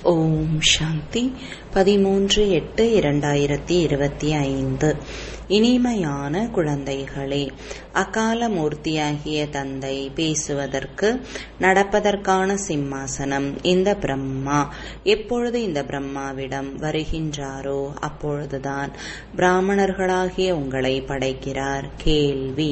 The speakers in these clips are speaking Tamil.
ஓம் சாந்தி பதிமூன்று எட்டு இரண்டாயிரத்தி இருபத்தி ஐந்து இனிமையான குழந்தைகளே அகால மூர்த்தியாகிய தந்தை பேசுவதற்கு நடப்பதற்கான சிம்மாசனம் இந்த பிரம்மா எப்பொழுது இந்த பிரம்மாவிடம் வருகின்றாரோ அப்பொழுதுதான் பிராமணர்களாகிய உங்களை படைக்கிறார் கேள்வி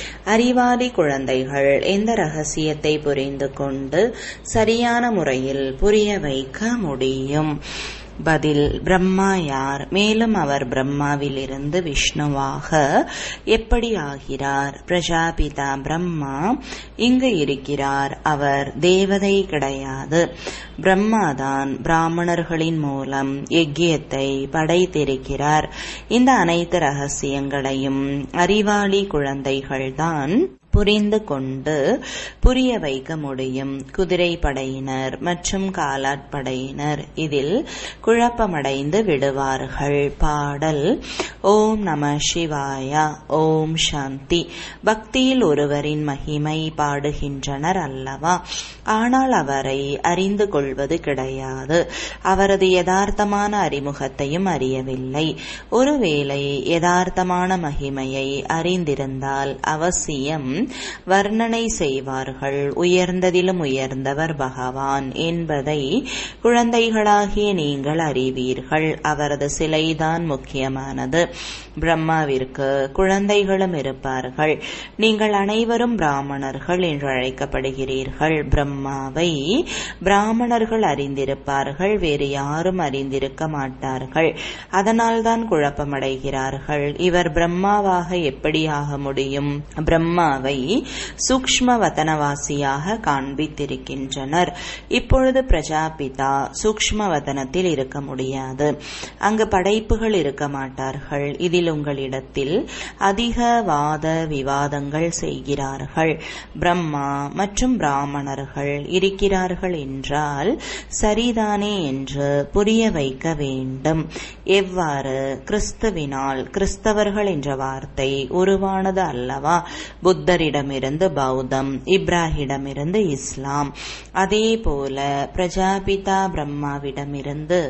அறிவாளி குழந்தைகள் எந்த ரகசியத்தை புரிந்து கொண்டு சரியான முறையில் புரிய வைக்க முடியும் பதில் பிரம்மா யார் மேலும் அவர் பிரம்மாவிலிருந்து விஷ்ணுவாக எப்படி ஆகிறார் பிரஜாபிதா பிரம்மா இங்கு இருக்கிறார் அவர் தேவதை கிடையாது பிரம்மாதான் பிராமணர்களின் மூலம் யஜ்யத்தை படைத்திருக்கிறார் இந்த அனைத்து ரகசியங்களையும் அறிவாளி குழந்தைகள்தான் புரிந்து கொண்டு புரிய வைக்க முடியும் குதிரை படையினர் மற்றும் காலாட்படையினர் இதில் குழப்பமடைந்து விடுவார்கள் பாடல் ஓம் நம சிவாயா ஓம் சாந்தி பக்தியில் ஒருவரின் மகிமை பாடுகின்றனர் அல்லவா ஆனால் அவரை அறிந்து கொள்வது கிடையாது அவரது யதார்த்தமான அறிமுகத்தையும் அறியவில்லை ஒருவேளை யதார்த்தமான மகிமையை அறிந்திருந்தால் அவசியம் வர்ணனை செய்வார்கள் உயர்ந்ததிலும் உயர்ந்தவர் பகவான் என்பதை குழந்தைகளாகிய நீங்கள் அறிவீர்கள் அவரது சிலைதான் முக்கியமானது பிரம்மாவிற்கு குழந்தைகளும் இருப்பார்கள் நீங்கள் அனைவரும் பிராமணர்கள் என்று அழைக்கப்படுகிறீர்கள் பிரம்மாவை பிராமணர்கள் அறிந்திருப்பார்கள் வேறு யாரும் அறிந்திருக்க மாட்டார்கள் அதனால்தான் குழப்பமடைகிறார்கள் இவர் பிரம்மாவாக எப்படி ஆக முடியும் பிரம்மாவை சூக்ஷ்ம வதனவாசியாக காண்பித்திருக்கின்றனர் இப்பொழுது பிரஜாபிதா சூக்ஷ்ம வதனத்தில் இருக்க முடியாது அங்கு படைப்புகள் இருக்க மாட்டார்கள் இதில் உங்களிடத்தில் அதிக வாத விவாதங்கள் செய்கிறார்கள் பிரம்மா மற்றும் பிராமணர்கள் இருக்கிறார்கள் என்றால் சரிதானே என்று புரிய வைக்க வேண்டும் எவ்வாறு கிறிஸ்துவினால் கிறிஸ்தவர்கள் என்ற வார்த்தை உருவானது அல்லவா புத்தரிடமிருந்து பௌத்தம் இப்ராஹிடமிருந்து இஸ்லாம் அதே போல பிரஜாபிதா பிரம்மாவிடமிருந்து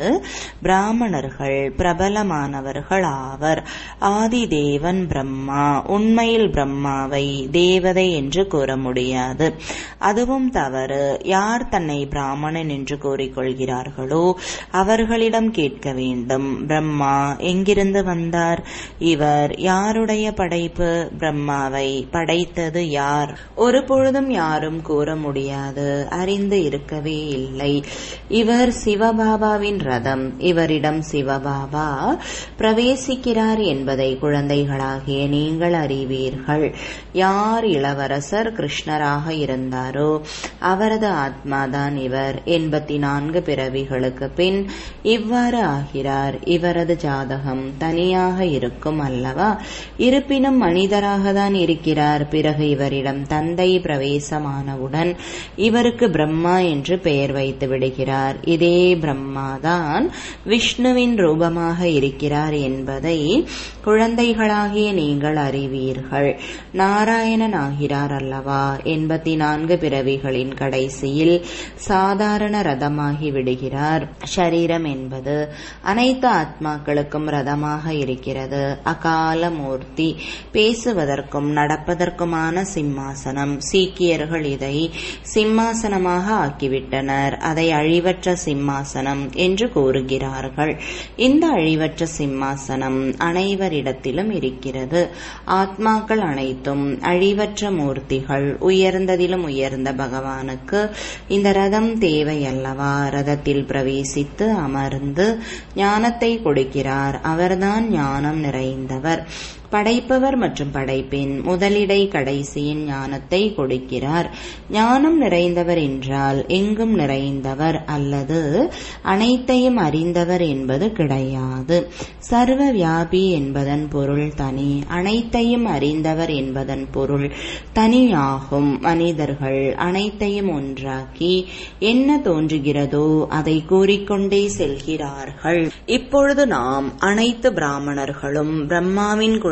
பிராமணர்கள் பிரபலமானவர்கள் ஆவர் ஆதி தேவன் பிரம்மா உண்மையில் பிரம்மாவை தேவதை என்று கூற முடியாது அதுவும் தவறு யார் தன்னை பிராமணன் என்று கூறிக்கொள்கிறார்களோ அவர்களிடம் கேட்க வேண்டும் பிரம்மா எங்கிருந்து வந்தார் இவர் யாருடைய படைப்பு பிரம்மாவை படைத்தது யார் ஒரு பொழுதும் யாரும் கூற முடியாது அறிந்து இருக்கவே இல்லை இவர் சிவபாபாவின் ரதம் இவரிடம் சிவபாபா பிரவேசிக்கிறார் என்பதை குழந்தைகளாகிய நீங்கள் அறிவீர்கள் யார் இளவரசர் கிருஷ்ணராக இருந்தாரோ அவரது ஆத்மாதான் இவர் எண்பத்தி நான்கு பிறவிகளுக்கு பின் இவ்வாறு ஆகிறார் இவரது ஜாதகம் தனியாக இருக்கும் அல்லவா இருப்பினும் மனிதராக தான் இருக்கிறார் பிறகு இவரிடம் தந்தை பிரவேசமானவுடன் இவருக்கு பிரம்மா என்று பெயர் வைத்து விடுகிறார் இதே பிரம்மாதான் விஷ்ணுவின் ரூபமாக இருக்கிறார் என்பதை குழந்தைகளாகிய நீங்கள் அறிவீர்கள் நாராயணன் ஆகிறார் அல்லவா எண்பத்தி நான்கு பிறவிகளின் கடைசியில் சாதாரண ரதமாகி விடுகிறார் ஷரீரம் என்பது அனைத்து ஆத்மாக்களுக்கும் ரதமாக இருக்கிறது அகால மூர்த்தி பேசுவதற்கும் நடப்பதற்குமான சிம்மாசனம் சீக்கியர்கள் இதை சிம்மாசனமாக ஆக்கிவிட்டனர் அதை அழிவற்ற சிம்மாசனம் என்று கூறுகிறார்கள் இந்த அழிவற்ற சிம்மாசனம் அனைவரிடத்திலும் இருக்கிறது ஆத்மாக்கள் அனைத்தும் அழிவற்ற மூர்த்திகள் உயர்ந்ததிலும் உயர்ந்த பகவானுக்கு இந்த ரதம் தேவையல்லவா ரதத்தில் பிரவேசித்து அமர்ந்து ஞானத்தை கொடுக்கிறார் அவர்தான் ஞானம் நிறைந்தவர் படைப்பவர் மற்றும் படைப்பின் முதலிடை கடைசியின் ஞானத்தை கொடுக்கிறார் ஞானம் நிறைந்தவர் என்றால் எங்கும் நிறைந்தவர் அல்லது அனைத்தையும் அறிந்தவர் என்பது கிடையாது சர்வ வியாபி என்பதன் பொருள் தனி அனைத்தையும் அறிந்தவர் என்பதன் பொருள் தனியாகும் மனிதர்கள் அனைத்தையும் ஒன்றாக்கி என்ன தோன்றுகிறதோ அதை கூறிக்கொண்டே செல்கிறார்கள் இப்பொழுது நாம் அனைத்து பிராமணர்களும் பிரம்மாவின் குழந்தை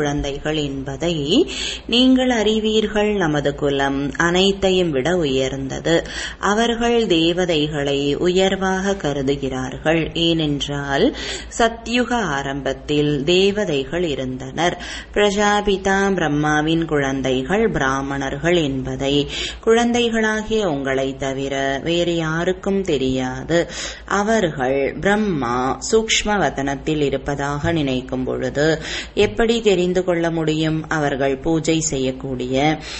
குழந்தைகள் என்பதை நீங்கள் அறிவீர்கள் நமது குலம் அனைத்தையும் விட உயர்ந்தது அவர்கள் தேவதைகளை உயர்வாக கருதுகிறார்கள் ஏனென்றால் சத்யுக ஆரம்பத்தில் தேவதைகள் இருந்தனர் பிரஜாபிதா பிரம்மாவின் குழந்தைகள் பிராமணர்கள் என்பதை குழந்தைகளாகிய உங்களை தவிர வேறு யாருக்கும் தெரியாது அவர்கள் பிரம்மா சூக்ஷ்ம வதனத்தில் இருப்பதாக நினைக்கும் பொழுது எப்படி தெரிந்து கொள்ள முடியும் அவர்கள் பூஜை செய்யக்கூடிய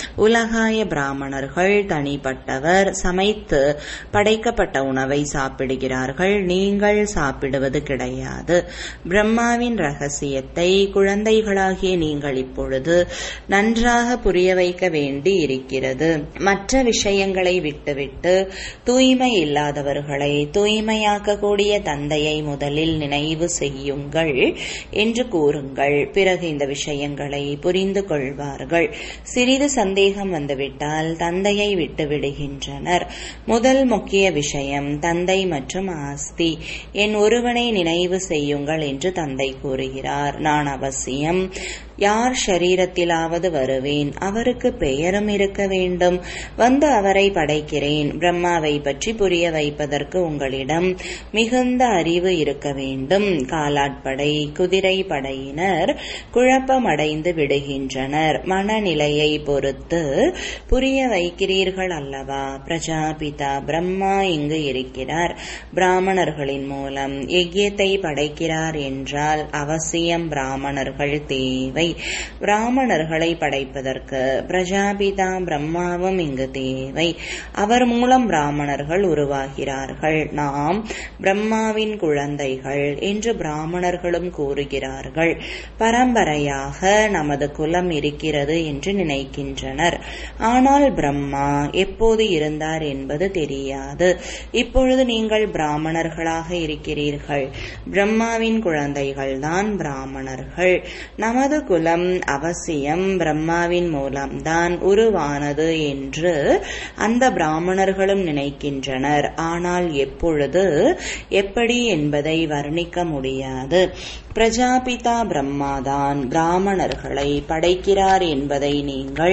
உலகாய பிராமணர்கள் தனிப்பட்டவர் சமைத்து படைக்கப்பட்ட உணவை சாப்பிடுகிறார்கள் நீங்கள் சாப்பிடுவது கிடையாது பிரம்மாவின் ரகசியத்தை குழந்தைகளாகிய நீங்கள் இப்பொழுது நன்றாக புரிய வைக்க வேண்டி இருக்கிறது மற்ற விஷயங்களை விட்டுவிட்டு தூய்மை இல்லாதவர்களை தூய்மையாக்கக்கூடிய தந்தையை முதலில் நினைவு செய்யுங்கள் என்று கூறுங்கள் பிறகு இந்த விஷயங்களை புரிந்து கொள்வார்கள் சிறிது சந்தேகம் வந்துவிட்டால் தந்தையை விட்டு விடுகின்றனர் முதல் முக்கிய விஷயம் தந்தை மற்றும் ஆஸ்தி என் ஒருவனை நினைவு செய்யுங்கள் என்று தந்தை கூறுகிறார் நான் அவசியம் யார் ஷரீரத்திலாவது வருவேன் அவருக்கு பெயரும் இருக்க வேண்டும் வந்து அவரை படைக்கிறேன் பிரம்மாவை பற்றி புரிய வைப்பதற்கு உங்களிடம் மிகுந்த அறிவு இருக்க வேண்டும் காலாட்படை குதிரை படையினர் குழப்பமடைந்து விடுகின்றனர் மனநிலையை பொறுத்து புரிய வைக்கிறீர்கள் அல்லவா பிரஜாபிதா பிரம்மா இங்கு இருக்கிறார் பிராமணர்களின் மூலம் யஜ்யத்தை படைக்கிறார் என்றால் அவசியம் பிராமணர்கள் தேவை பிராமணர்களை படைப்பதற்கு பிரஜாபிதா பிரம்மாவும் இங்கு தேவை அவர் மூலம் பிராமணர்கள் உருவாகிறார்கள் நாம் பிரம்மாவின் குழந்தைகள் என்று பிராமணர்களும் கூறுகிறார்கள் பரம்பரையாக நமது குலம் இருக்கிறது என்று நினைக்கின்றனர் ஆனால் பிரம்மா எப்போது இருந்தார் என்பது தெரியாது இப்பொழுது நீங்கள் பிராமணர்களாக இருக்கிறீர்கள் பிரம்மாவின் குழந்தைகள்தான் பிராமணர்கள் நமது குலம் அவசியம் பிரம்மாவின் மூலம்தான் உருவானது என்று அந்த பிராமணர்களும் நினைக்கின்றனர் ஆனால் எப்பொழுது எப்படி என்பதை வர்ணிக்க முடியாது பிரஜாபிதா பிரம்மாதான் பிராமணர்களை படைக்கிறார் என்பதை நீங்கள்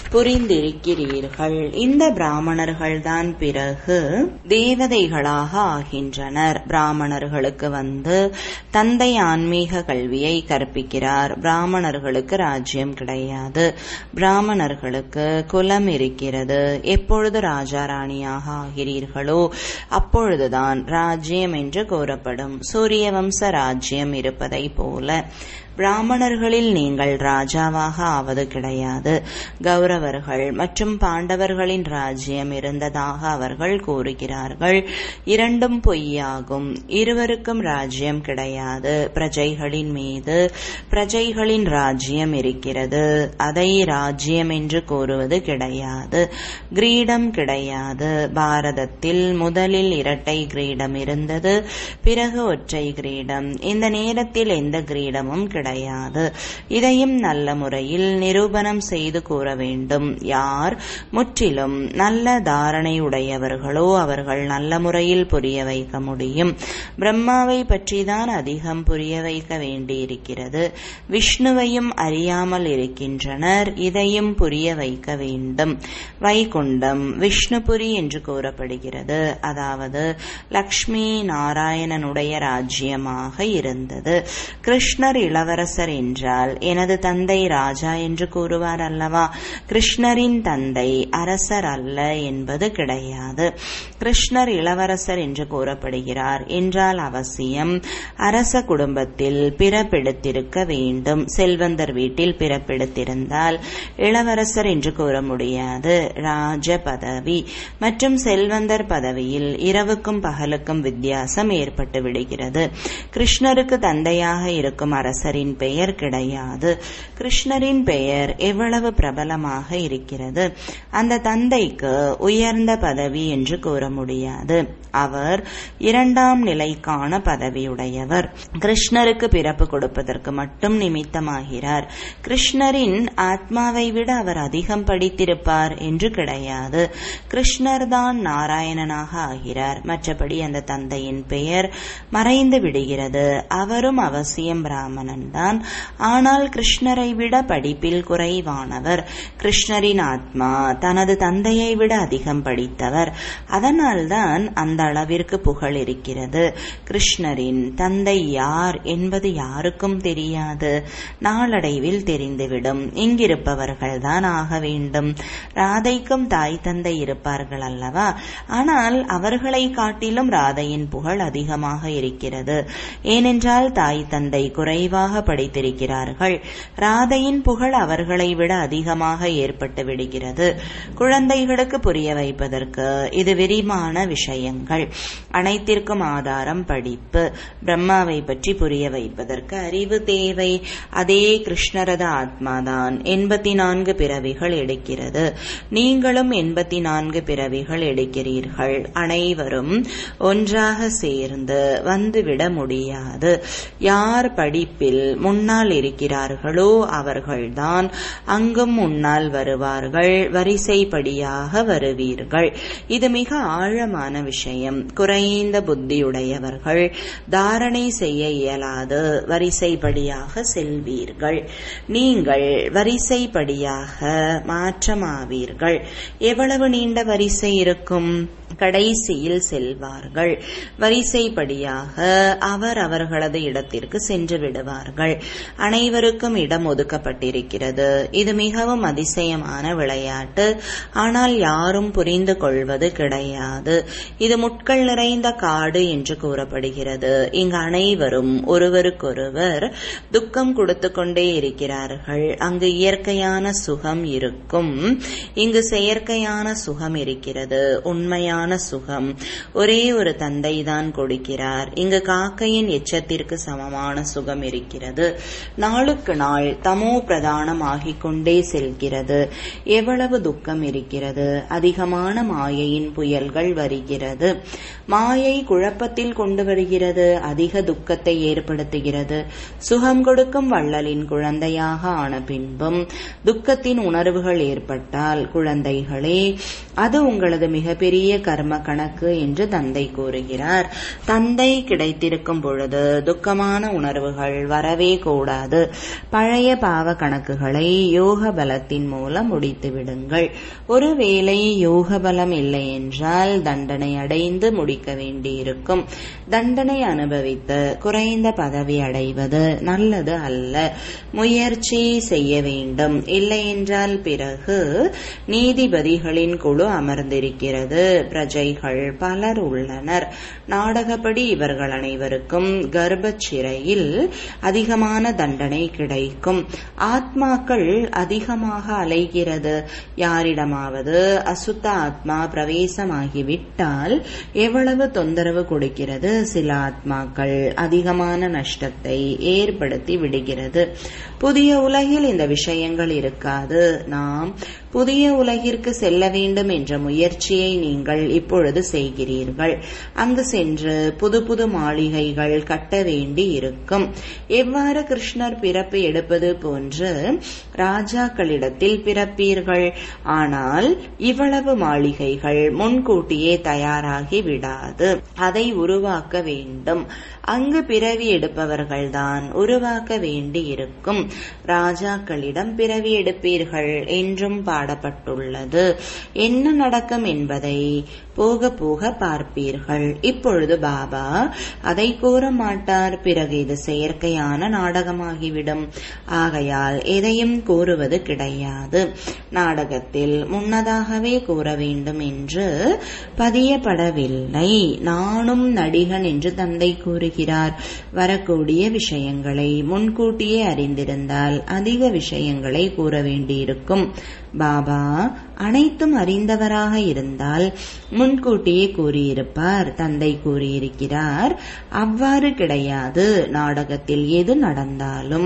புரிந்திருக்கிறீர்கள் இந்த பிராமணர்கள்தான் பிறகு தேவதைகளாக ஆகின்றனர் பிராமணர்களுக்கு வந்து தந்தை ஆன்மீக கல்வியை கற்பிக்கிறார் பிராமணர்களுக்கு ராஜ்யம் கிடையாது பிராமணர்களுக்கு குலம் இருக்கிறது எப்பொழுது ராஜா ராணியாக ஆகிறீர்களோ அப்பொழுதுதான் ராஜ்யம் என்று கூறப்படும் சூரிய வம்ச ராஜ்யம் இருப்பதை போல பிராமணர்களில் நீங்கள் ராஜாவாக ஆவது கிடையாது கௌரவர்கள் மற்றும் பாண்டவர்களின் ராஜ்யம் இருந்ததாக அவர்கள் கூறுகிறார்கள் இரண்டும் பொய்யாகும் இருவருக்கும் ராஜ்யம் கிடையாது பிரஜைகளின் மீது பிரஜைகளின் ராஜ்யம் இருக்கிறது அதை ராஜ்யம் என்று கூறுவது கிடையாது கிரீடம் கிடையாது பாரதத்தில் முதலில் இரட்டை கிரீடம் இருந்தது பிறகு ஒற்றை கிரீடம் இந்த நேரத்தில் எந்த கிரீடமும் கிடையாது இதையும் நல்ல முறையில் நிரூபணம் செய்து கூற வேண்டும் யார் முற்றிலும் நல்ல தாரணை உடையவர்களோ அவர்கள் நல்ல முறையில் புரிய வைக்க முடியும் பிரம்மாவை பற்றிதான் அதிகம் புரிய வைக்க வேண்டியிருக்கிறது விஷ்ணுவையும் அறியாமல் இருக்கின்றனர் இதையும் புரிய வைக்க வேண்டும் வைகுண்டம் விஷ்ணுபுரி என்று கூறப்படுகிறது அதாவது லக்ஷ்மி நாராயணனுடைய ராஜ்யமாக இருந்தது கிருஷ்ணர் இளவரசர் என்றால் எனது தந்தை ராஜா என்று கூறுவார் அல்லவா கிருஷ்ணரின் தந்தை அரசர் அல்ல என்பது கிடையாது கிருஷ்ணர் இளவரசர் என்று கூறப்படுகிறார் என்றால் அவசியம் அரச குடும்பத்தில் பிறப்பெடுத்திருக்க வேண்டும் செல்வந்தர் வீட்டில் பிறப்பெடுத்திருந்தால் இளவரசர் என்று கூற முடியாது ராஜ பதவி மற்றும் செல்வந்தர் பதவியில் இரவுக்கும் பகலுக்கும் வித்தியாசம் ஏற்பட்டு விடுகிறது கிருஷ்ணருக்கு தந்தையாக இருக்கும் அரசரின் பெயர் கிடையாது கிருஷ்ணரின் பெயர் எவ்வளவு பிரபலமாக இருக்கிறது அந்த தந்தைக்கு உயர்ந்த பதவி என்று கூற முடியாது அவர் இரண்டாம் நிலைக்கான பதவியுடையவர் கிருஷ்ணருக்கு பிறப்பு கொடுப்பதற்கு மட்டும் நிமித்தமாகிறார் கிருஷ்ணரின் ஆத்மாவை விட அவர் அதிகம் படித்திருப்பார் என்று கிடையாது கிருஷ்ணர் தான் நாராயணனாக ஆகிறார் மற்றபடி அந்த தந்தையின் பெயர் மறைந்து விடுகிறது அவரும் அவசியம் பிராமணன் தான் ஆனால் கிருஷ்ணரை விட படிப்பில் குறைவானவர் கிருஷ்ணரின் ஆத்மா தனது தந்தையை விட அதிகம் படித்தவர் அதனால்தான் அந்த அளவிற்கு புகழ் இருக்கிறது கிருஷ்ணரின் தந்தை யார் என்பது யாருக்கும் தெரியாது நாளடைவில் தெரிந்துவிடும் இங்கிருப்பவர்கள் தான் ஆக வேண்டும் ராதைக்கும் தாய் தந்தை இருப்பார்கள் அல்லவா ஆனால் அவர்களை காட்டிலும் ராதையின் புகழ் அதிகமாக இருக்கிறது ஏனென்றால் தாய் தந்தை குறைவாக படித்திருக்கிறார்கள் ராதையின் புகழ் அவர்களை விட அதிகமாக ஏற்பட்டு விடுகிறது குழந்தைகளுக்கு புரிய வைப்பதற்கு இது விரிவான விஷயங்கள் அனைத்திற்கும் ஆதாரம் படிப்பு பிரம்மாவை பற்றி புரிய வைப்பதற்கு அறிவு தேவை அதே கிருஷ்ணரத ஆத்மாதான் எண்பத்தி நான்கு பிறவிகள் எடுக்கிறது நீங்களும் எண்பத்தி நான்கு பிறவிகள் எடுக்கிறீர்கள் அனைவரும் ஒன்றாக சேர்ந்து வந்துவிட முடியாது யார் படிப்பில் முன்னால் இருக்கிறார்களோ அவர்கள்தான் அங்கும் முன்னால் வருவார்கள் வரிசைப்படியாக வருவீர்கள் இது மிக ஆழமான விஷயம் குறைந்த புத்தியுடையவர்கள் தாரணை செய்ய இயலாது வரிசைப்படியாக செல்வீர்கள் நீங்கள் வரிசைப்படியாக மாற்றமாவீர்கள் எவ்வளவு நீண்ட வரிசை இருக்கும் கடைசியில் செல்வார்கள் வரிசைப்படியாக அவர் அவர்களது இடத்திற்கு சென்று விடுவார்கள் அனைவருக்கும் இடம் ஒதுக்கப்பட்டிருக்கிறது இது மிகவும் அதிசயமான விளையாட்டு ஆனால் யாரும் புரிந்து கொள்வது கிடையாது இது முட்கள் நிறைந்த காடு என்று கூறப்படுகிறது இங்கு அனைவரும் ஒருவருக்கொருவர் துக்கம் கொடுத்து கொண்டே இருக்கிறார்கள் அங்கு இயற்கையான சுகம் இருக்கும் இங்கு செயற்கையான சுகம் இருக்கிறது உண்மையான சுகம் ஒரே ஒரு தந்தை தான் கொடுக்கிறார் இங்கு காக்கையின் எச்சத்திற்கு சமமான சுகம் இருக்கிறது நாளுக்கு நாள் தமோ பிரதானமாகிக் கொண்டே செல்கிறது எவ்வளவு துக்கம் இருக்கிறது அதிகமான மாயையின் புயல்கள் வருகிறது மாயை குழப்பத்தில் கொண்டு வருகிறது அதிக துக்கத்தை ஏற்படுத்துகிறது சுகம் கொடுக்கும் வள்ளலின் குழந்தையாக ஆன பின்பும் துக்கத்தின் உணர்வுகள் ஏற்பட்டால் குழந்தைகளே அது உங்களது மிகப்பெரிய கர்ம கணக்கு என்று தந்தை கூறுகிறார் தந்தை கிடைத்திருக்கும் பொழுது துக்கமான உணர்வுகள் வரவே கூடாது பழைய பாவ கணக்குகளை யோக பலத்தின் மூலம் முடித்து விடுங்கள் ஒருவேளை யோக பலம் இல்லை என்றால் தண்டனை அடைந்து முடிக்க வேண்டியிருக்கும் தண்டனை அனுபவித்து குறைந்த பதவி அடைவது நல்லது அல்ல முயற்சி செய்ய வேண்டும் இல்லை என்றால் பிறகு நீதிபதிகளின் குழு அமர்ந்திருக்கிறது பிரஜைகள் பலர் உள்ளனர் நாடகப்படி இவர்கள் அனைவருக்கும் கர்ப்ப சிறையில் அதிகமான தண்டனை கிடைக்கும் ஆத்மாக்கள் அதிகமாக அலைகிறது யாரிடமாவது அசுத்த ஆத்மா பிரவேசமாகிவிட்டால் எவ்வளவு தொந்தரவு கொடுக்கிறது சில ஆத்மாக்கள் அதிகமான நஷ்டத்தை ஏற்படுத்தி விடுகிறது புதிய உலகில் இந்த விஷயங்கள் இருக்காது நாம் புதிய உலகிற்கு செல்ல வேண்டும் என்ற முயற்சியை நீங்கள் இப்பொழுது செய்கிறீர்கள் அங்கு சென்று புது புது மாளிகைகள் கட்ட வேண்டி இருக்கும் எவ்வாறு கிருஷ்ணர் பிறப்பு எடுப்பது போன்று ராஜாக்களிடத்தில் பிறப்பீர்கள் ஆனால் இவ்வளவு மாளிகைகள் முன்கூட்டியே தயாராகி விடாது அதை உருவாக்க வேண்டும் அங்கு பிறவி எடுப்பவர்கள்தான் உருவாக்க வேண்டி இருக்கும் ராஜாக்களிடம் பிறவி எடுப்பீர்கள் என்றும் பாடப்பட்டுள்ளது என்ன நடக்கும் என்பதை போக போக பார்ப்பீர்கள் இப்பொழுது பாபா அதை கூற மாட்டார் பிறகு இது செயற்கையான நாடகமாகிவிடும் ஆகையால் எதையும் கூறுவது கிடையாது நாடகத்தில் முன்னதாகவே கூற வேண்டும் என்று பதியப்படவில்லை நானும் நடிகன் என்று தந்தை கூறுகிறார் வரக்கூடிய விஷயங்களை முன்கூட்டியே அறிந்திருந்தால் அதிக விஷயங்களை கூற வேண்டியிருக்கும் பாபா அனைத்தும் அறிந்தவராக இருந்தால் முன்கூட்டியே கூறியிருப்பார் தந்தை கூறியிருக்கிறார் அவ்வாறு கிடையாது நாடகத்தில் எது நடந்தாலும்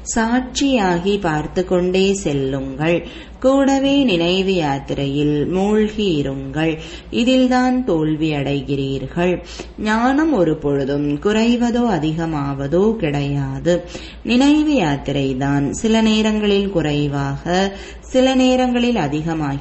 சாட்சியாகி பார்த்து கொண்டே செல்லுங்கள் கூடவே நினைவு யாத்திரையில் மூழ்கி இருங்கள் இதில்தான் தோல்வி அடைகிறீர்கள் ஞானம் ஒரு பொழுதும் குறைவதோ அதிகமாவதோ கிடையாது நினைவு யாத்திரை தான் சில நேரங்களில் குறைவாக சில நேரங்களில் அதிகமாகி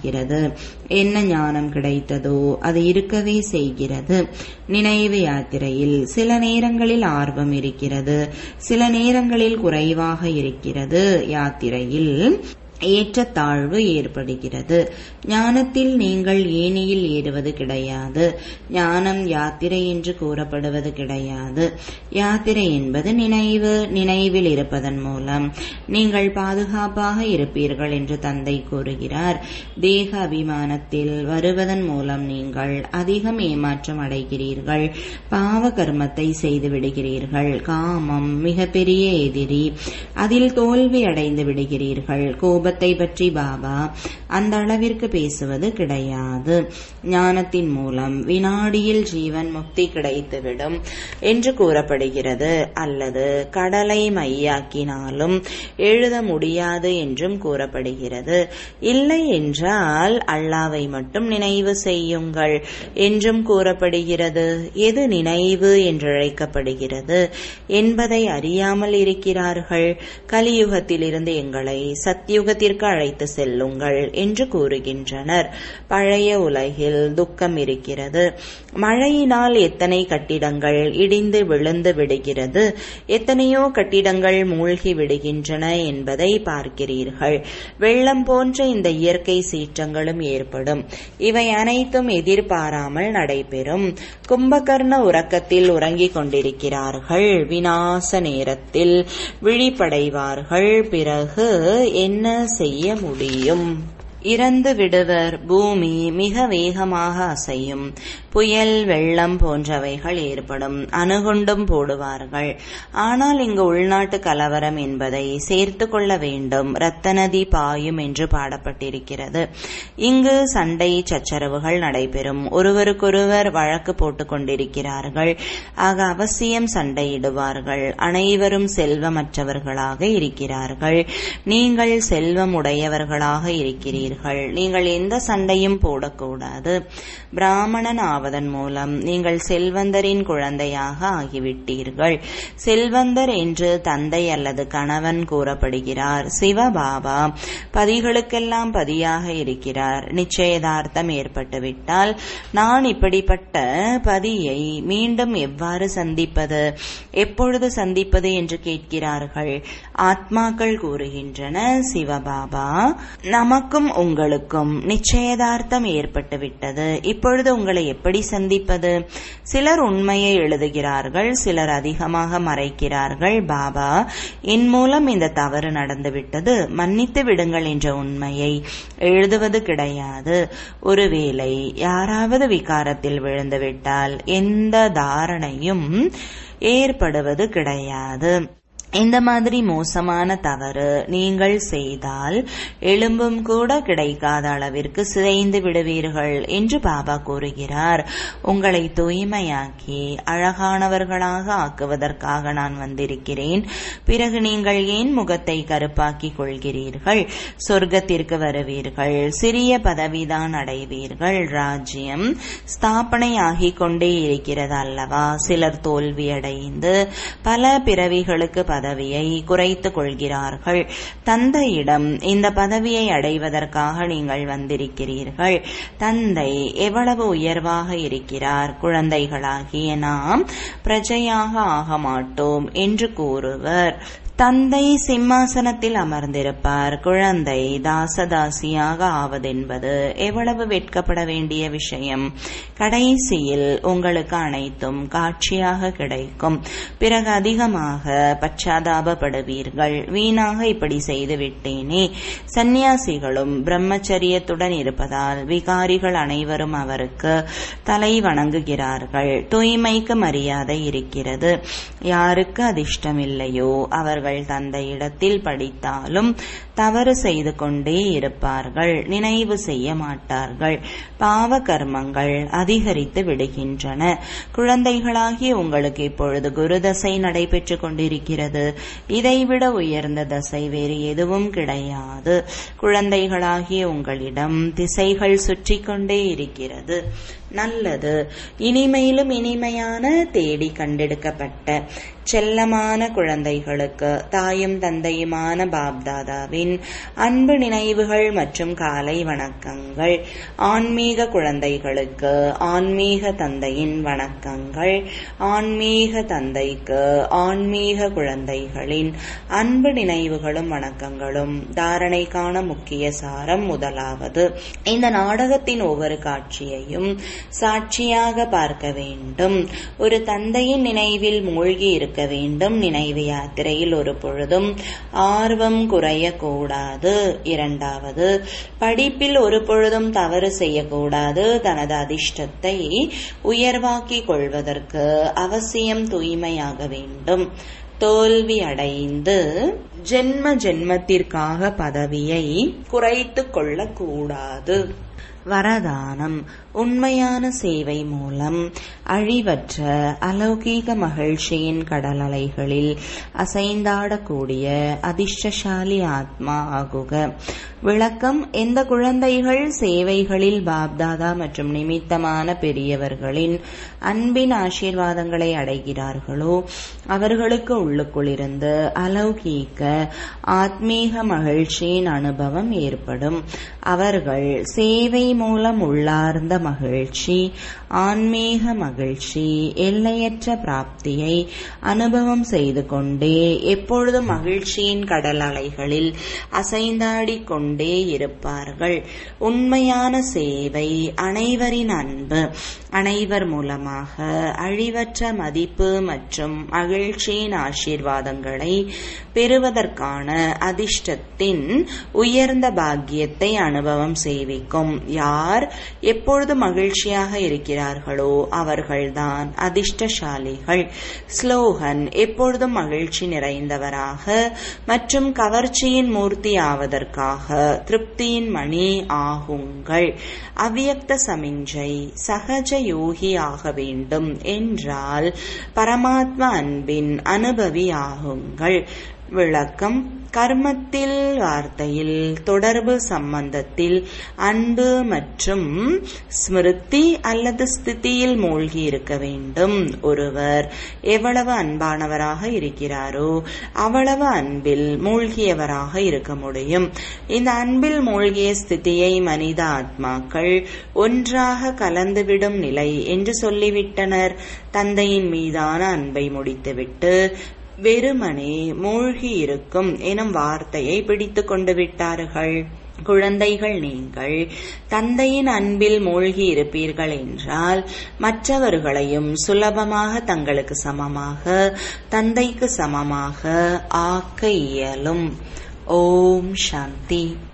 ஆகிறது என்ன ஞானம் கிடைத்ததோ அது இருக்கவே செய்கிறது நினைவு யாத்திரையில் சில நேரங்களில் ஆர்வம் இருக்கிறது சில நேரங்களில் குறைவாக இருக்கிறது யாத்திரையில் ஏற்றத்தாழ்வு ஏற்படுகிறது ஞானத்தில் நீங்கள் ஏணியில் ஏறுவது கிடையாது ஞானம் யாத்திரை என்று கூறப்படுவது கிடையாது யாத்திரை என்பது நினைவு நினைவில் இருப்பதன் மூலம் நீங்கள் பாதுகாப்பாக இருப்பீர்கள் என்று தந்தை கூறுகிறார் தேக அபிமானத்தில் வருவதன் மூலம் நீங்கள் அதிகம் ஏமாற்றம் அடைகிறீர்கள் பாவ கர்மத்தை செய்து விடுகிறீர்கள் காமம் மிகப்பெரிய எதிரி அதில் தோல்வி அடைந்து விடுகிறீர்கள் கோப கோபத்தை பற்றி பாபா அந்த அளவிற்கு பேசுவது கிடையாது ஞானத்தின் மூலம் வினாடியில் ஜீவன் முக்தி கிடைத்துவிடும் என்று கூறப்படுகிறது அல்லது கடலை மையாக்கினாலும் எழுத முடியாது என்றும் கூறப்படுகிறது இல்லை என்றால் அல்லாவை மட்டும் நினைவு செய்யுங்கள் என்றும் கூறப்படுகிறது எது நினைவு என்று அழைக்கப்படுகிறது என்பதை அறியாமல் இருக்கிறார்கள் கலியுகத்திலிருந்து எங்களை சத்தியுகத்தில் உலகத்திற்கு அழைத்து செல்லுங்கள் என்று கூறுகின்றனர் பழைய உலகில் துக்கம் இருக்கிறது மழையினால் எத்தனை கட்டிடங்கள் இடிந்து விழுந்து விடுகிறது எத்தனையோ கட்டிடங்கள் மூழ்கி விடுகின்றன என்பதை பார்க்கிறீர்கள் வெள்ளம் போன்ற இந்த இயற்கை சீற்றங்களும் ஏற்படும் இவை அனைத்தும் எதிர்பாராமல் நடைபெறும் கும்பகர்ண உறக்கத்தில் உறங்கிக் கொண்டிருக்கிறார்கள் வினாச நேரத்தில் விழிப்படைவார்கள் பிறகு என்ன செய்ய முடியும் இறந்து விடுவர் பூமி மிக வேகமாக அசையும் புயல் வெள்ளம் போன்றவைகள் ஏற்படும் அணுகுண்டும் போடுவார்கள் ஆனால் இங்கு உள்நாட்டு கலவரம் என்பதை சேர்த்து கொள்ள வேண்டும் ரத்த நதி பாயும் என்று பாடப்பட்டிருக்கிறது இங்கு சண்டை சச்சரவுகள் நடைபெறும் ஒருவருக்கொருவர் வழக்கு போட்டுக் கொண்டிருக்கிறார்கள் ஆக அவசியம் சண்டையிடுவார்கள் அனைவரும் செல்வமற்றவர்களாக இருக்கிறார்கள் நீங்கள் செல்வம் உடையவர்களாக இருக்கிறீர்கள் நீங்கள் எந்த சண்டையும் போடக்கூடாது பிராமணன் ஆவதன் மூலம் நீங்கள் செல்வந்தரின் குழந்தையாக ஆகிவிட்டீர்கள் செல்வந்தர் என்று தந்தை அல்லது கணவன் கூறப்படுகிறார் சிவபாபா பதிகளுக்கெல்லாம் பதியாக இருக்கிறார் நிச்சயதார்த்தம் ஏற்பட்டுவிட்டால் நான் இப்படிப்பட்ட பதியை மீண்டும் எவ்வாறு சந்திப்பது எப்பொழுது சந்திப்பது என்று கேட்கிறார்கள் ஆத்மாக்கள் கூறுகின்றன சிவபாபா நமக்கும் உங்களுக்கும் நிச்சயதார்த்தம் ஏற்பட்டுவிட்டது இப்பொழுது உங்களை எப்படி சந்திப்பது சிலர் உண்மையை எழுதுகிறார்கள் சிலர் அதிகமாக மறைக்கிறார்கள் பாபா என் மூலம் இந்த தவறு நடந்துவிட்டது மன்னித்து விடுங்கள் என்ற உண்மையை எழுதுவது கிடையாது ஒருவேளை யாராவது விகாரத்தில் விழுந்துவிட்டால் எந்த தாரணையும் ஏற்படுவது கிடையாது இந்த மாதிரி மோசமான தவறு நீங்கள் செய்தால் எலும்பும் கூட கிடைக்காத அளவிற்கு சிதைந்து விடுவீர்கள் என்று பாபா கூறுகிறார் உங்களை தூய்மையாக்கி அழகானவர்களாக ஆக்குவதற்காக நான் வந்திருக்கிறேன் பிறகு நீங்கள் ஏன் முகத்தை கருப்பாக்கிக் கொள்கிறீர்கள் சொர்க்கத்திற்கு வருவீர்கள் சிறிய பதவிதான் அடைவீர்கள் ராஜ்யம் ஸ்தாபனை ஆகிக் கொண்டே இருக்கிறது அல்லவா சிலர் தோல்வியடைந்து பல பிறவிகளுக்கு பதவியை குறைத்துக் கொள்கிறார்கள் தந்தையிடம் இந்த பதவியை அடைவதற்காக நீங்கள் வந்திருக்கிறீர்கள் தந்தை எவ்வளவு உயர்வாக இருக்கிறார் குழந்தைகளாகிய நாம் பிரஜையாக ஆக மாட்டோம் என்று கூறுவர் தந்தை சிம்மாசனத்தில் அமர்ந்திருப்பார் குழந்தை தாசதாசியாக ஆவதென்பது எவ்வளவு வெட்கப்பட வேண்டிய விஷயம் கடைசியில் உங்களுக்கு அனைத்தும் காட்சியாக கிடைக்கும் பிறகு அதிகமாக பச்சாதாபப்படுவீர்கள் வீணாக இப்படி செய்து விட்டேனே சந்நியாசிகளும் பிரம்மச்சரியத்துடன் இருப்பதால் விகாரிகள் அனைவரும் அவருக்கு தலை வணங்குகிறார்கள் தூய்மைக்கு மரியாதை இருக்கிறது யாருக்கு அதிர்ஷ்டமில்லையோ அவர்கள் தந்தையிடத்தில் படித்தாலும் தவறு செய்து கொண்டே இருப்பார்கள் நினைவு செய்ய மாட்டார்கள் பாவ கர்மங்கள் அதிகரித்து விடுகின்றன குழந்தைகளாகிய உங்களுக்கு இப்பொழுது குரு தசை நடைபெற்று கொண்டிருக்கிறது இதைவிட உயர்ந்த தசை வேறு எதுவும் கிடையாது குழந்தைகளாகிய உங்களிடம் திசைகள் சுற்றி கொண்டே இருக்கிறது நல்லது இனிமையிலும் இனிமையான தேடி கண்டெடுக்கப்பட்ட செல்லமான குழந்தைகளுக்கு தாயும் தந்தையுமான பாப்தாதாவின் அன்பு நினைவுகள் மற்றும் காலை வணக்கங்கள் ஆன்மீக குழந்தைகளுக்கு ஆன்மீக தந்தையின் வணக்கங்கள் ஆன்மீக தந்தைக்கு ஆன்மீக குழந்தைகளின் அன்பு நினைவுகளும் வணக்கங்களும் தாரணைக்கான முக்கிய சாரம் முதலாவது இந்த நாடகத்தின் ஒவ்வொரு காட்சியையும் சாட்சியாக பார்க்க வேண்டும் ஒரு தந்தையின் நினைவில் மூழ்கி இருக்க வேண்டும் நினைவு யாத்திரையில் ஒரு பொழுதும் ஆர்வம் குறையக்கூடாது இரண்டாவது படிப்பில் ஒரு பொழுதும் தவறு செய்யக்கூடாது தனது அதிர்ஷ்டத்தை உயர்வாக்கிக் கொள்வதற்கு அவசியம் தூய்மையாக வேண்டும் தோல்வி அடைந்து ஜென்ம ஜென்மத்திற்காக பதவியை குறைத்து கொள்ளக்கூடாது வரதானம் உண்மையான சேவை மூலம் அழிவற்ற அலௌகீக மகிழ்ச்சியின் கடல் அலைகளில் அசைந்தாடக்கூடிய அதிர்ஷ்டசாலி ஆத்மா ஆகுக விளக்கம் எந்த குழந்தைகள் சேவைகளில் பாப்தாதா மற்றும் நிமித்தமான பெரியவர்களின் அன்பின் ஆசீர்வாதங்களை அடைகிறார்களோ அவர்களுக்கு உள்ளுக்குள்ளிருந்து அலௌகீக ஆத்மீக மகிழ்ச்சியின் அனுபவம் ஏற்படும் அவர்கள் சேவை மூலம் உள்ளார்ந்த மகிழ்ச்சி ஆன்மீக மகிழ்ச்சி எல்லையற்ற பிராப்தியை அனுபவம் செய்து கொண்டே எப்பொழுதும் மகிழ்ச்சியின் கடல் அலைகளில் அசைந்தாடிக் கொண்டே இருப்பார்கள் உண்மையான சேவை அனைவரின் அன்பு அனைவர் மூலமாக அழிவற்ற மதிப்பு மற்றும் மகிழ்ச்சியின் ஆசீர்வாதங்களை பெறுவதற்கான அதிர்ஷ்டத்தின் உயர்ந்த பாக்கியத்தை அனுபவம் செய்விக்கும் யார் எப்பொழுது மகிழ்ச்சியாக இருக்கிறார்களோ அவர்கள்தான் அதிர்ஷ்டசாலிகள் ஸ்லோகன் எப்பொழுதும் மகிழ்ச்சி நிறைந்தவராக மற்றும் கவர்ச்சியின் மூர்த்தி ஆவதற்காக திருப்தியின் மணி ஆகுங்கள் அவ்வியக்த சமிஞ்சை சகஜ யோகி ஆக வேண்டும் என்றால் பரமாத்மா அன்பின் அனுபவி ஆகுங்கள் விளக்கம் கர்மத்தில் வார்த்தையில் தொடர்பு சம்பந்தத்தில் அன்பு மற்றும் ஸ்மிருதி அல்லது ஸ்திதியில் மூழ்கி இருக்க வேண்டும் ஒருவர் எவ்வளவு அன்பானவராக இருக்கிறாரோ அவ்வளவு அன்பில் மூழ்கியவராக இருக்க முடியும் இந்த அன்பில் மூழ்கிய ஸ்திதியை மனித ஆத்மாக்கள் ஒன்றாக கலந்துவிடும் நிலை என்று சொல்லிவிட்டனர் தந்தையின் மீதான அன்பை முடித்துவிட்டு வெறுமனே மூழ்கி இருக்கும் எனும் வார்த்தையை பிடித்துக் கொண்டு விட்டார்கள் குழந்தைகள் நீங்கள் தந்தையின் அன்பில் மூழ்கி இருப்பீர்கள் என்றால் மற்றவர்களையும் சுலபமாக தங்களுக்கு சமமாக தந்தைக்கு சமமாக ஆக்க இயலும் ஓம் சாந்தி